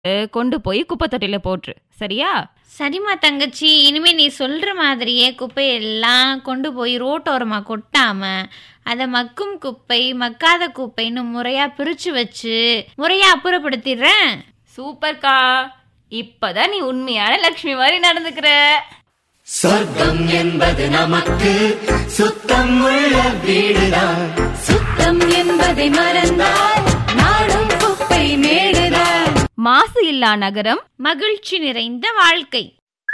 கொண்டு போய் குப்பை தொட்டியில போட்டுரு சரியா சரிம்மா தங்கச்சி இனிமே நீ சொல்ற மாதிரியே குப்பையெல்லாம் கொண்டு போய் ரோட்டோரமா கொட்டாம அதை மக்கும் குப்பை மக்காத குப்பைன்னு முறையா பிரிச்சு வச்சு முறையா அப்புறப்படுத்திடுறேன் சூப்பர்க்கா இப்பதான் நீ உண்மையான லக்ஷ்மி மாதிரி நடந்துக்கிற சொர்க்கம் என்பது நமக்கு சுத்தம் உள்ள வீடுதான் சுத்தம் என்பதை மறந்தால் நாடும் குப்பை மேடுதான் மாசு இல்லா நகரம் மகிழ்ச்சி நிறைந்த வாழ்க்கை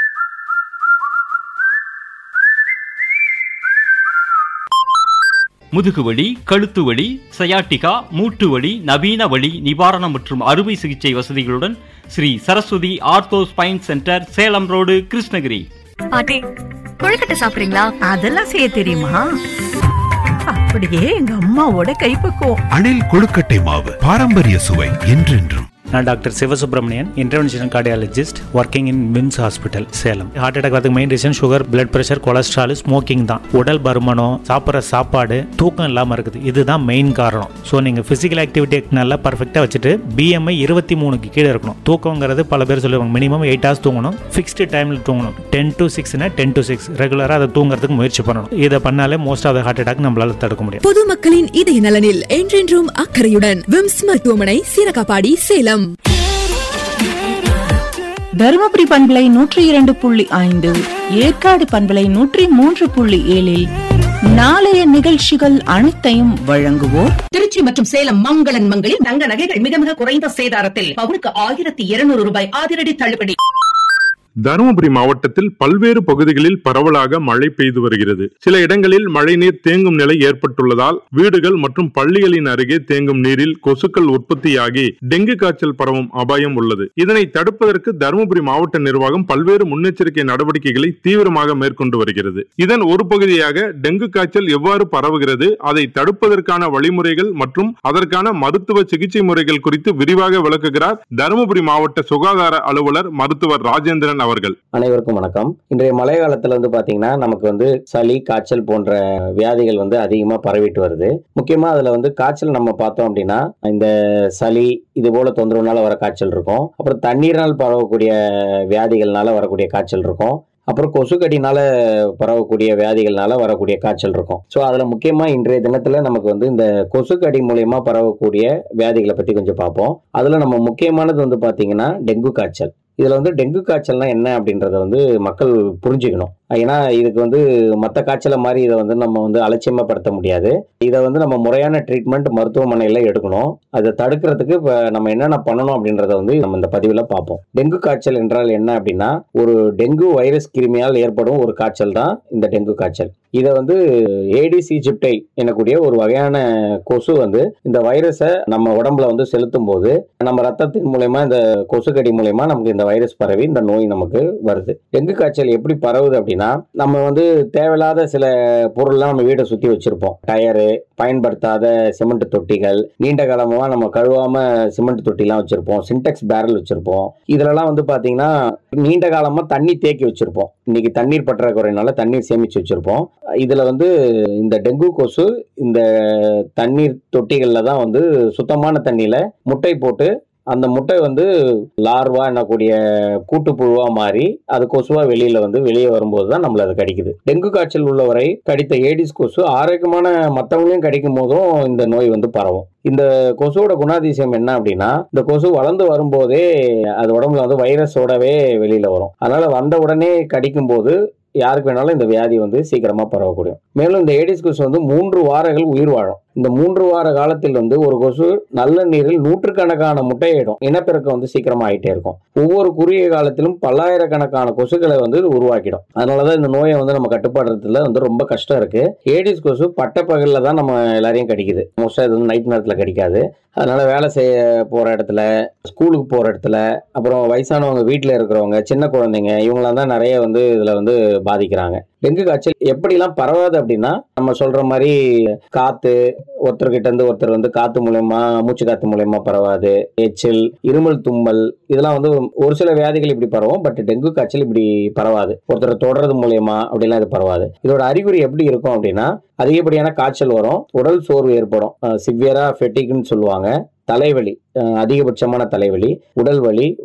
முதுகுவலி கழுத்து வலி சயாட்டிகா மூட்டு வலி நவீன வலி நிவாரணம் மற்றும் அறுவை சிகிச்சை வசதிகளுடன் Sri Saraswathi ortho spine centre Salem road Krishnagiri பாட்டி கொழுக்கட்டை சாப்பிடுறீங்களா அதெல்லாம் செய்ய தெரியுமா அப்படியே எங்க அம்மாவோட கைப்பக்குவம் அணில் கொழுக்கட்டை மாவு பாரம்பரிய சுவை என்றென்றும் நான் doctor Sivasubramanian interventional cardiologist working in MIMS hospital Salem heart attack வரதுக்கு main reason sugar blood pressure cholesterol smoking தான் உடல் பருமனம் சாப்பிட்ற சாப்பாடு தூக்கம் இல்லாமல் இருக்குது இதுதான் மெயின் காரணம் ஸோ நீங்கள் ஃபிசிக்கல் ஆக்டிவிட்டி நல்லா பர்ஃபெக்டாக வச்சுட்டு பிஎம்ஐ இருபத்தி மூணுக்கு கீழே இருக்கணும் தூக்கங்கிறது பல பேர் சொல்லுவாங்க மினிமம் எயிட் ஹவர்ஸ் தூங்கணும் ஃபிக்ஸ்டு டைமில் தூங்கணும் டென் டு சிக்ஸ்னா டென் டு சிக்ஸ் ரெகுலராக அதை தூங்குறதுக்கு முயற்சி பண்ணணும் இதை பண்ணாலே most of the heart attack நம்மளால தடுக்க முடியும் பொதுமக்களின் இதய நலனில் என்றென்றும் அக்கறையுடன் விம்ஸ் மருத்துவமனை சீரகாப்பாடி சேலம் தருமபுரி பண்பலை நூற்றி இரண்டு புள்ளி ஐந்து ஏற்காடு பண்பலை நூற்றி மூன்று புள்ளி ஏழில் நாளைய நிகழ்ச்சிகள் அனைத்தையும் வழங்குவோர் திருச்சி மற்றும் சேலம் மங்களன் மங்களில் தங்க நகைகள் மிக மிக குறைந்த சேதாரத்தில் பவுனுக்கு ஆயிரத்தி இருநூறு ரூபாய் அதிரடி தள்ளுபடி தருமபுரி மாவட்டத்தில் பல்வேறு பகுதிகளில் பரவலாக மழை பெய்து வருகிறது சில இடங்களில் மழைநீர் தேங்கும் நிலை ஏற்பட்டுள்ளதால் வீடுகள் மற்றும் பள்ளிகளின் அருகே தேங்கும் நீரில் கொசுக்கள் உற்பத்தியாகி டெங்கு காய்ச்சல் பரவும் அபாயம் உள்ளது இதனை தடுப்பதற்கு தருமபுரி மாவட்ட நிர்வாகம் பல்வேறு முன்னெச்சரிக்கை நடவடிக்கைகளை தீவிரமாக மேற்கொண்டு வருகிறது இதன் ஒரு பகுதியாக டெங்கு காய்ச்சல் எவ்வாறு பரவுகிறது அதை தடுப்பதற்கான வழிமுறைகள் மற்றும் அதற்கான மருத்துவ சிகிச்சை முறைகள் குறித்து விரிவாக விளக்குகிறார் தருமபுரி மாவட்ட சுகாதார அலுவலர் மருத்துவர் ராஜேந்திரன் அவர்கள் அனைவருக்கும் வணக்கம் இன்றைய மழை காலத்துல வந்து பாத்தீங்கன்னா நமக்கு வந்து சளி காய்ச்சல் போன்ற வியாதிகள் வந்து அதிகமா பரவிட்டு வருது முக்கியமா அதுல வந்து காய்ச்சல் நம்ம பார்த்தோம் அப்படின்னா இந்த சளி இது போல தொந்தரவுனால வர காய்ச்சல் இருக்கும் அப்புறம் தண்ணீரால் பரவக்கூடிய வியாதிகள்னால வரக்கூடிய காய்ச்சல் இருக்கும் அப்புறம் கொசுக்கடினால பரவக்கூடிய வியாதிகள்னால வரக்கூடிய காய்ச்சல் இருக்கும் ஸோ அதில் முக்கியமாக இன்றைய தினத்தில் நமக்கு வந்து இந்த கொசுக்கடி மூலயமா பரவக்கூடிய வியாதிகளை பற்றி கொஞ்சம் பார்ப்போம் அதில் நம்ம முக்கியமானது வந்து பார்த்தீங்கன்னா டெங்கு காய்ச்சல் இதில் வந்து டெங்கு காய்ச்சல்னா என்ன அப்படின்றத வந்து மக்கள் புரிஞ்சுக்கணும் ஏன்னா இதுக்கு வந்து மற்ற காய்ச்சலை மாதிரி இதை வந்து நம்ம வந்து அலட்சியமாப்படுத்த முடியாது இதை வந்து நம்ம முறையான ட்ரீட்மெண்ட் மருத்துவமனையில் எடுக்கணும் அதை தடுக்கிறதுக்கு இப்போ நம்ம என்னென்ன பண்ணணும் அப்படின்றத வந்து நம்ம இந்த பதிவில் பார்ப்போம் டெங்கு காய்ச்சல் என்றால் என்ன அப்படின்னா ஒரு டெங்கு வைரஸ் கிருமியால் ஏற்படும் ஒரு காய்ச்சல் தான் இந்த டெங்கு காய்ச்சல் இதை வந்து ஏடிஸ் ஈஜிப்டை எனக்கூடிய ஒரு வகையான கொசு வந்து இந்த வைரஸை நம்ம உடம்புல வந்து செலுத்தும் போது நம்ம ரத்தத்தின் மூலயமா இந்த கொசுக்கடி மூலயமா நமக்கு இந்த வைரஸ் பரவி இந்த நோய் நமக்கு வருது டெங்கு காய்ச்சல் எப்படி பரவுது அப்படின்னா நம்ம வந்து தேவையில்லாத சில பொருள்லாம் நம்ம வீட்டை சுற்றி வச்சிருப்போம் டயரு பயன்படுத்தாத சிமெண்ட் தொட்டிகள் நீண்ட காலமாக நம்ம கழுவாம சிமெண்ட் தொட்டிலாம் வச்சிருப்போம் சின்டெக்ஸ் பேரல் வச்சிருப்போம் இதுலலாம் வந்து பார்த்தீங்கன்னா நீண்ட காலமாக தண்ணி தேக்கி வச்சிருப்போம் இன்னைக்கு தண்ணீர் பற்றாக்குறையினால தண்ணீர் சேமிச்சு வச்சிருப்போம் இதுல வந்து இந்த டெங்கு கொசு இந்த தண்ணீர் தொட்டிகள்ல தான் வந்து சுத்தமான தண்ணியில முட்டை போட்டு அந்த முட்டை வந்து லார்வா என்னக்கூடிய கூட்டுப்புழுவா மாறி அது கொசுவா வெளியில வந்து வெளியே வரும்போது தான் நம்மள அது கடிக்குது டெங்கு காய்ச்சல் உள்ளவரை கடித்த ஏடிஸ் கொசு ஆரோக்கியமான மற்றவங்களையும் கடிக்கும் போதும் இந்த நோய் வந்து பரவும் இந்த கொசுவோட குணாதிசயம் என்ன அப்படின்னா இந்த கொசு வளர்ந்து வரும்போதே அது உடம்புல வந்து வைரஸோடவே வெளியில வரும் அதனால வந்த உடனே கடிக்கும் போது யாருக்கு வேணாலும் இந்த வியாதி வந்து சீக்கிரமா பரவக்கூடும் மேலும் இந்த ஏடிஸ் கொசு வந்து மூன்று வாரங்கள் உயிர் வாழும் இந்த மூன்று வார காலத்தில் வந்து ஒரு கொசு நல்ல நீரில் நூற்றுக்கணக்கான முட்டையிடும் இனப்பெருக்கம் வந்து சீக்கிரமா ஆயிட்டே இருக்கும் ஒவ்வொரு குறுகிய காலத்திலும் பல்லாயிரக்கணக்கான கொசுக்களை வந்து இது உருவாக்கிடும் அதனாலதான் இந்த நோயை வந்து நம்ம கட்டுப்பாடுறதுல வந்து ரொம்ப கஷ்டம் இருக்கு ஏடிஸ் கொசு பட்டப்பகல்ல தான் நம்ம எல்லாரையும் கடிக்குது மோஸ்டா இது வந்து நைட் நேரத்துல கடிக்காது அதனால வேலை செய்ய போற இடத்துல ஸ்கூலுக்கு போற இடத்துல அப்புறம் வயசானவங்க வீட்டில் இருக்கிறவங்க சின்ன குழந்தைங்க இவங்களாம் தான் நிறைய வந்து இதுல வந்து பாதிக்கிறாங்க டெங்கு காய்ச்சல் எப்படிலாம் பரவாது அப்படின்னா நம்ம சொல்ற மாதிரி காத்து ஒருத்தர்கிட்ட இருந்து ஒருத்தர் வந்து காத்து மூலயமா மூச்சு காத்து மூலயமா பரவாது எச்சில் இருமல் தும்மல் இதெல்லாம் வந்து ஒரு சில வியாதிகள் இப்படி பரவும் பட் டெங்கு காய்ச்சல் இப்படி பரவாது ஒருத்தர் தொடறது மூலயமா அப்படிலாம் இது பரவாது இதோட அறிகுறி எப்படி இருக்கும் அப்படின்னா அதிகப்படியான காய்ச்சல் வரும் உடல் சோர்வு ஏற்படும் சிவியரா ஃபெட்டிக்னு சொல்லுவாங்க தலைவலி அதிகபட்சமான தலைவலி உடல் வலி